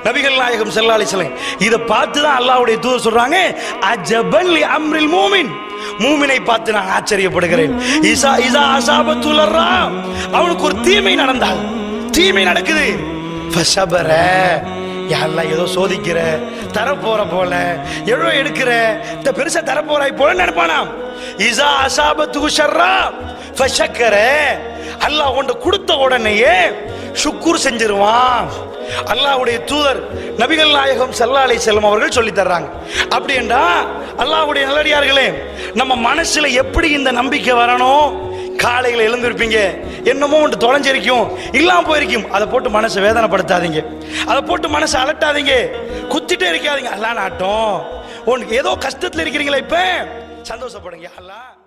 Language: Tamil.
நபிகள் நாயகம் ஸல்லல்லாஹு அலைஹி வஸல்லம் இதை பார்த்து தான் அல்லாஹ்வுடைய தூதர் சொல்றாங்க அஜபல் லி அம்ரில் மூமின் மூமினை பார்த்து நான் ஆச்சரியப்படுகிறேன் இசா இசா அசாபத்துலரா அவனுக்கு ஒரு தீமை நடந்தால் தீமை நடக்குது ஃபஸபர யாரெல்லாம் ஏதோ சோதிக்கிற தரப்போற போல எவ்வளோ எடுக்கிற இந்த பெருசா தரப்போறாய் போல நினைப்பானாம் இசா அசாபத்து ஷர்ரா ஃபஷக்கர அல்லாஹ் உன்ட கொடுத்த உடனேயே சுக்குர் செஞ்சிருவான் அல்லாஹ்வுடைய தூதர் நபிகள் நாயகம் ஸல்லல்லாஹு அலைஹி செல்லம் அவர்கள் சொல்லி தர்றாங்க அப்படி என்றா அல்லாஹ்வுடைய நல்லடியார்களே நம்ம மனசுல எப்படி இந்த நம்பிக்கை வரணும் காலையில் எழுந்திருப்பீங்க என்னமோ ஒன்று தொலைஞ்சிருக்கும் இல்லாம போயிருக்கும் அதை போட்டு மனசை வேதனைப்படுத்தாதீங்க அதை போட்டு மனசை அலட்டாதீங்க குத்திட்டே இருக்காதீங்க அல்லா நாட்டம் உனக்கு ஏதோ கஷ்டத்தில் இருக்கிறீங்களா இப்ப சந்தோஷப்படுங்க அல்லா